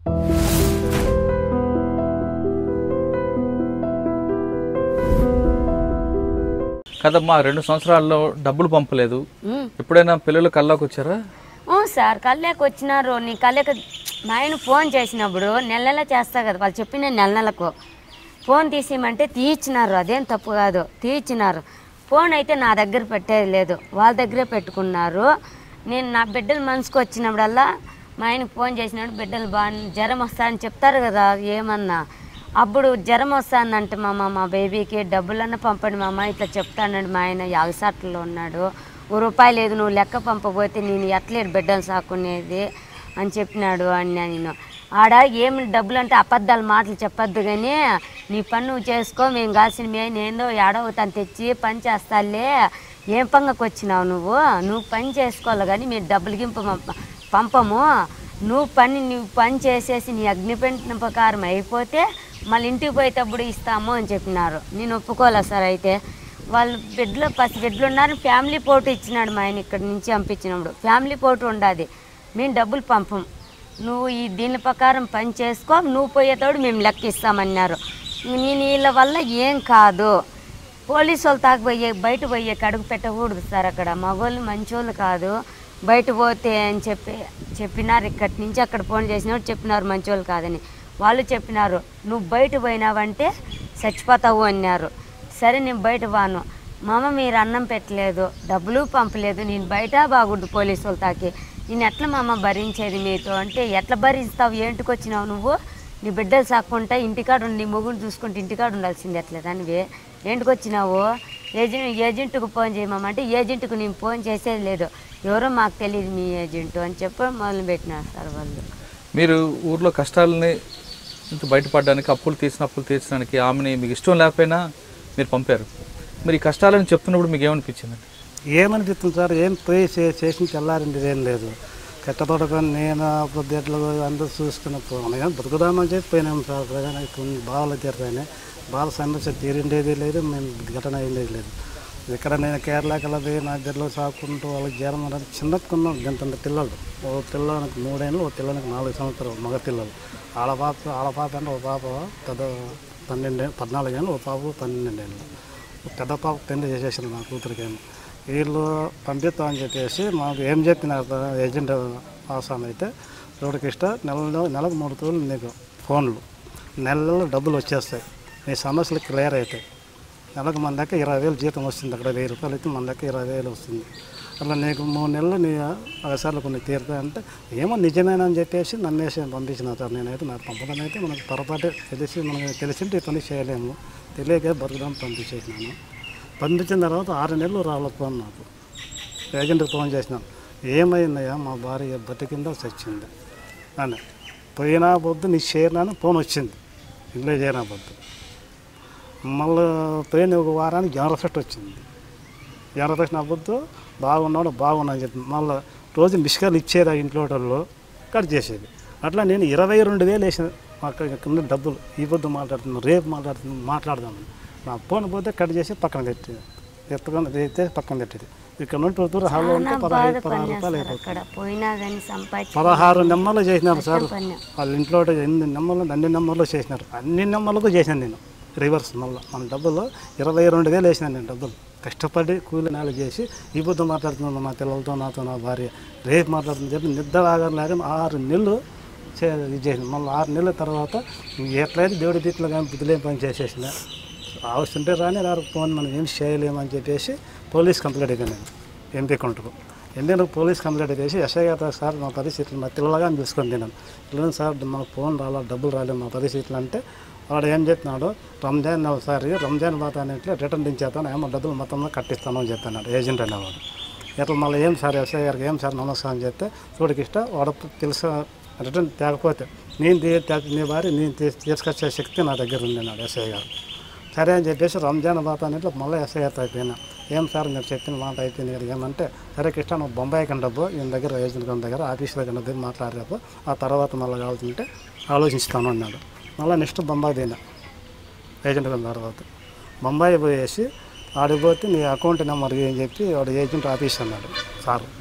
కదమ్మా రెండు సంవత్సరాల్లో డబ్బులు పంపలేదు ఎప్పుడైనా పిల్లలు కల్లోకి వచ్చారా ఊ సార్ కళ్ళకి వచ్చినారు నీ కళ్ళకి మా ఆయన ఫోన్ చేసినప్పుడు నెల నెల చేస్తా కదా వాళ్ళు చెప్పిన నెల నెలకు ఫోన్ తీసేయమంటే తీయించినారు అదేం తప్పు కాదు తీయించినారు ఫోన్ అయితే నా దగ్గర పెట్టేది లేదు వాళ్ళ దగ్గరే పెట్టుకున్నారు నేను నా బిడ్డలు మనసుకు వచ్చినప్పుడల్లా మా ఆయనకు ఫోన్ చేసినప్పుడు బిడ్డలు బాగా జ్వరం వస్తా అని చెప్తారు కదా ఏమన్నా అప్పుడు జ్వరం వస్తుందంటే మామ మా బేబీకి డబ్బులన్నా పంపండి మామ ఇట్లా చెప్తానండి మా ఆయన యాగసాట్లో ఉన్నాడు ఓ రూపాయి లేదు నువ్వు లెక్క పంపబోతే నేను ఎట్లేడు బిడ్డలు సాకునేది అని చెప్పినాడు అని నేను ఆడ ఏమి డబ్బులు అంటే అబద్ధాలు మాటలు చెప్పొద్దు కానీ నీ పని నువ్వు చేసుకో మేము కాసిన మేము ఏందో ఏడవుతాను తెచ్చి పని చేస్తాలే ఏం పంగకు వచ్చినావు నువ్వు నువ్వు పని చేసుకోవాలి కానీ మేము డబ్బులు గింపు పంప- పంపము నువ్వు పని నువ్వు పని చేసేసి నీ అగ్నిపెట్టిన ప్రకారం అయిపోతే మళ్ళీ ఇంటికి పోయేటప్పుడు ఇస్తాము అని చెప్పినారు నేను ఒప్పుకోలే సార్ అయితే వాళ్ళు బిడ్డలు పసి బిడ్డలు ఉన్నారు ఫ్యామిలీ ఫోటో ఇచ్చినాడు మా ఆయన ఇక్కడి నుంచి పంపించినప్పుడు ఫ్యామిలీ ఫోటో ఉండాది మేము డబ్బులు పంపం నువ్వు ఈ దీని ప్రకారం పని చేసుకో నువ్వు పోయేటప్పుడు మేము లెక్క ఇస్తామన్నారు నేను వీళ్ళ వల్ల ఏం కాదు పోలీసు వాళ్ళు తాకపోయే బయట పోయే అడుగు పెట్టకూడదు సార్ అక్కడ మగవాళ్ళు మంచోళ్ళు కాదు బయట పోతే అని చెప్పి చెప్పినారు ఇక్కడి నుంచి అక్కడ ఫోన్ చేసినప్పుడు చెప్పినారు మంచోళ్ళు కాదని వాళ్ళు చెప్పినారు నువ్వు బయట పోయినావంటే చచ్చిపోతావు అన్నారు సరే నేను బయట వాను మామ మీరు అన్నం పెట్టలేదు డబ్బులు పంపలేదు నేను బయట బాగుండు పోలీసు వాళ్ళు తాకి నేను ఎట్లా మామ భరించేది మీతో అంటే ఎట్లా భరిస్తావు ఏంటికి వచ్చినావు నువ్వు నీ బిడ్డలు సాక్కుంటా ఇంటికాడ ఉండి నీ మొగుడు చూసుకుంటే ఇంటికాడ ఉండాల్సింది ఎట్లా దానివి ఏంటికి వచ్చినావు ఏజెంట్ ఏజెంట్కు ఫోన్ చేయమంటే ఏజెంట్కు నేను ఫోన్ చేసేది లేదు ఎవరో మాకు తెలియదు మీ ఏజెంట్ అని చెప్పి మొదలు పెట్టినారు సార్ వాళ్ళు మీరు ఊర్లో కష్టాలని నుంచి బయటపడడానికి అప్పులు తీసిన అప్పులు తీర్చడానికి ఆమెని మీకు ఇష్టం లేకపోయినా మీరు పంపారు మరి ఈ కష్టాలని చెప్తున్నప్పుడు మీకు ఏమనిపించింది ఏమనిపిస్తుంది సార్ ఏం పోయి చే- చేసిన తెల్లారింది ఏం లేదు కట్టతోడుకొని నేను పొద్దుట్లు అందరూ చూసుకుని పోయాను బతుకుదామని చెప్పి పోయినాం సార్ ప్రజానికి కొన్ని బాధలు తీరుతాయని బాధ సమస్య తీరిండేది లేదు మేము ఘటన అయ్యేది లేదు ఇక్కడ నేను కేరళకి వెళ్ళదు నా ఇద్దరిలో సాకుంటూ వాళ్ళకి జ్వరం అనేది చిన్నకున్నాం గంత పిల్లలు ఓ పిల్లలకి మూడేళ్ళు ఓ పిల్లలకి నాలుగు సంవత్సరాలు మగ పిల్లలు ఆడ పాప ఆడ పాప అంటే ఓ పాప పెద్ద పన్నెండు పద్నాలుగు ఏళ్ళు ఓ పాప పన్నెండు ఏళ్ళు పెద్ద పాప పెళ్లి చేసేసారు మా కూతురికేమో వీళ్ళు పంపిస్తామని చెప్పేసి మాకు ఏం చెప్పినారు ఏజెంట్ అవసరం అయితే రోడ్డుకి ఇష్ట నెలలో నెలకు మూడు తోలు నీకు ఫోన్లు నెలలో డబ్బులు వచ్చేస్తాయి నీ సమస్యలు క్లియర్ అవుతాయి నెలకు మన దగ్గర ఇరవై వేలు జీతం వస్తుంది అక్కడ వెయ్యి రూపాయలు అయితే మన దగ్గర ఇరవై వేలు వస్తుంది అట్లా నీకు మూడు నెలలు నీ అవసరాలు కొన్ని తీరుతాయి అంటే ఏమో నిజమేనా అని చెప్పేసి నమ్మేసి పంపించిన సార్ నేనైతే నాకు పంపడం అయితే మనకు పొరపాటు తెలిసి మనకు తెలిసింటే ఇతని చేయలేము తెలియక బతుకుదాం పంపించేసినాను పంపించిన తర్వాత ఆరు నెలలు రావాలి ఫోన్ నాకు ఏజెంట్కి ఫోన్ చేసినాను ఏమైందయ్యా మా భార్య బతికిందో చచ్చింది అని పోయినా పొద్దు నీ చేరినాను ఫోన్ వచ్చింది ఇంట్లో చేరినా పొద్దు మళ్ళీ పోయిన ఒక వారానికి జ్వర ఫెస్ట్ వచ్చింది జ్వర ఫెస్ట్ నా పొద్దు బాగున్నాడు బాగున్నా అని చెప్పి మళ్ళీ రోజు మిస్కాలు ఇచ్చేది ఆ ఇంట్లో వాళ్ళు కట్ చేసేది అట్లా నేను ఇరవై రెండు వేలు వేసిన మాకు ఇక్కడ డబ్బులు ఈ పొద్దు మాట్లాడుతున్నాను రేపు మాట్లాడుతున్నాను మాట్లాడదామని నా ఫోన్ పోతే కట్ చేసి పక్కన పెట్టి ఎత్తుకొని అయితే పక్కన పెట్టేది ఇక్కడ నుండి దూరం హాల్లో ఉంటే పదహైదు పదహారు రూపాయలు అయిపోతుంది అక్కడ పోయినా కానీ సంపాదించి పదహారు నెంబర్లు చేసినారు సార్ పని వాళ్ళ ఇంట్లో ఎన్ని నెంబర్లు అన్ని నెంబర్లు చేసినారు అన్ని నెంబర్లకు చేశాను నేను రివర్స్ మళ్ళీ మన డబ్బులు ఇరవై రెండు వేలు వేసినాను నేను డబ్బులు కష్టపడి కూలి నాలుగు చేసి ఈ పొద్దు మాట్లాడుతున్నాను మా పిల్లలతో నాతో నా భార్య రేపు మాట్లాడుతుంది చెప్పి నిద్ర ఆగారు లేక ఆరు నెలలు చే ఇది చేసిన మళ్ళీ ఆరు నెలల తర్వాత ఎట్లయితే దేవుడి తిట్లు కానీ బుద్ధులేం పని చేసేసిన అవసరం ఉంటే రాని రారు ఫోన్ మనం ఏం చేయలేమని చెప్పేసి పోలీస్ కంప్లైంట్ అయిపోయాను నేను ఎంపీ కౌంటర్కు ఎందుకంటే పోలీస్ కంప్లైంట్ చేసి ఎస్ఐ గారు సార్ మా పరిస్థితులు మా పిల్లలుగా చూసుకొని తిన్నాను పిల్లలు సార్ మా ఫోన్ రాలా డబ్బులు రాలేదు మా పరిస్థితులు అంటే వాడు ఏం చెప్తున్నాడు రంజాన్ ఒకసారి రంజాన్ బాత అనేట్లు రిటర్న్ దించేస్తాను ఏమో డబ్బులు మొత్తంలో కట్టిస్తాను అని చెప్తున్నాడు ఏజెంట్ అనేవాడు ఇట్లా మళ్ళీ ఏం సార్ ఎస్ఐ గారికి ఏం సార్ నమస్కారం అని చెప్తే చూడకి ఇష్ట వాడు తెలుసు రిటర్న్ తేకపోతే నేను తీ తే- నీ భార్య నేను తీ- తీసుకొచ్చే శక్తి నా దగ్గర ఉంది అన్నాడు ఎస్ఐ గారు సరే అని చెప్పేసి రంజాన్ బాత అనేట్లు మళ్ళీ ఎస్ఐ గారితో అయిపోయినా ఏం సార్ మీరు చెప్పిన మాట అయిపోయింది కదా ఏమంటే సరే కృష్ణ నువ్వు బొంబాయి కండబ్బు ఈయన దగ్గర ఏజెంట్ గారి దగ్గర ఆఫీస్ దగ్గర దగ్గర మాట్లాడరేపు ఆ తర్వాత మళ్ళీ కావాల్సింటే ఆలోచిస్తాను అన్నాడు మళ్ళీ నెక్స్ట్ బొంబాయి పోయినా ఏజెంట్ గారి తర్వాత బొంబాయి పోయేసి ఆడికి పోతే నీ అకౌంట్ నెంబర్ అని చెప్పి వాడు ఏజెంట్ ఆఫీస్ అన్నాడు సార్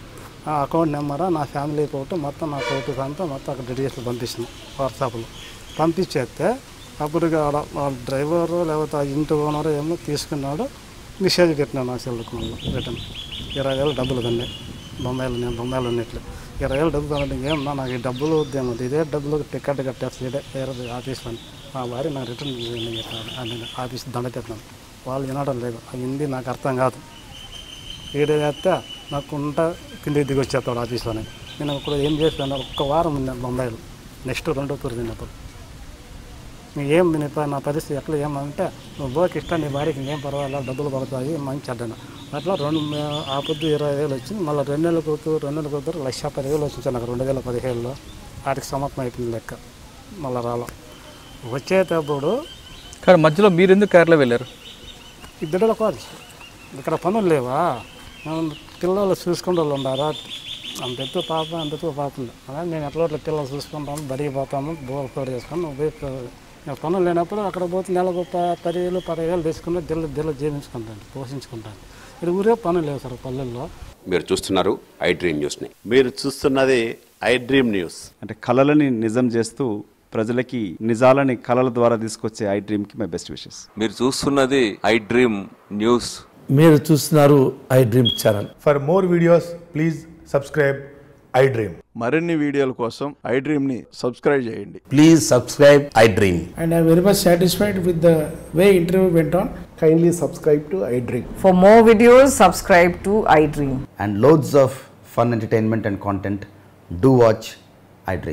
ఆ అకౌంట్ నెంబర్ నా ఫ్యామిలీ ఫోటో మొత్తం నా ఫోటోస్ అంతా మొత్తం అక్కడ డీటెయిల్స్ పంపించిన వాట్సాప్లో పంపించేస్తే అప్పుడు ఇక ఆడ ఆ డ్రైవర్ లేకపోతే ఆ ఇంటి ఓనర్ ఏమో తీసుకున్నాడు మెసేజ్ పెట్టినాడు నా సెల్కు రిటర్న్ ఇరవై వేలు డబ్బులు కన్నా బొంబాయిలు నేను బొంబాయిలో ఉన్నట్లు ఇరవై వేలు డబ్బులు కన్నా ఏమన్నా నాకు ఈ డబ్బులు వద్దేమో ఇదే డబ్బులు టికెట్ కట్టేసి ఇదే వేరే ఆఫీస్ పని మా భార్య నాకు రిటర్న్ చేయండి అని చెప్పాను నేను ఆఫీస్ దండ తెస్తున్నాను వాళ్ళు వినడం లేదు ఆ హిందీ నాకు అర్థం కాదు ఈడ చేస్తే నాకు ఉంట కిందికి దిగి వచ్చేస్తాడు ఆఫీస్లోనే నేను ఇప్పుడు ఏం చేస్తాను ఒక్క వారం ఉన్నాను బొంబాయిలో నెక్స్ట్ రెండో తూరు తిన్నప్పుడు నువ్వు ఏం నేను ఇప్పుడు నా పరిస్థితి ఎట్లా ఏమంటే నువ్వు బోకి ఇష్టం నీ భార్యకి ఏం పర్వాలేదు డబ్బులు పడతాయి మంచి అడ్డాను అట్లా రెండు మే- ఆ పొద్దు ఇరవై వేలు వచ్చింది మళ్ళీ రెండు నెలల కూతురు రెండు నెలల కూతురు లక్ష పదివేలు వచ్చింది నాకు రెండు వేల పదిహేడులో వాటికి సమర్థం అయిపోయింది లెక్క మళ్ళీ రాలో వచ్చేటప్పుడు కానీ మధ్యలో మీరు ఎందుకు కేరళ వెళ్ళారు ఈ బిడ్డల కాదు ఇక్కడ పనులు లేవా మనం పిల్లలు చూసుకునే వాళ్ళు ఉండారా అంత ఎత్తు పాప అంత ఎత్తు పాప ఉంది అలా నేను ఎట్లా అట్లా పిల్లలు చూసుకుంటాము బడికి పోతాము బోర్ కోడి చేసుకొని నువ్వు పోయి ప- నాకు పనులు లేనప్పుడు అక్కడ పోతే నెలకు ప- పదివేలు పదివేలు తీసుకుని దిల్లు దిల్లు జీవించుకుంటాను పోషించుకుంటాను ఇది ఊరే పనులు లేవు సార్ పల్లెల్లో మీరు చూస్తున్నారు ఐ డ్రీమ్ న్యూస్ని మీరు చూస్తున్నది ఐ డ్రీమ్ న్యూస్ అంటే కళలని నిజం చేస్తూ ప్రజలకి నిజాలని కళల ద్వారా తీసుకొచ్చే ఐ డ్రీమ్కి మై బెస్ట్ విషెస్ మీరు చూస్తున్నది ఐ డ్రీమ్ న్యూస్ మీరు చూస్తున్నారు iDream channel For more videos, please subscribe iDream. మరిన్ని వీడియోల కోసం ఐ డ్రీమ్ని సబ్స్క్రైబ్ చేయండి please subscribe iDream And I'm very much satisfied with the way interview went on. Kindly subscribe to iDream. For more videos, subscribe to iDream. and loads of fun entertainment and content, do watch iDream.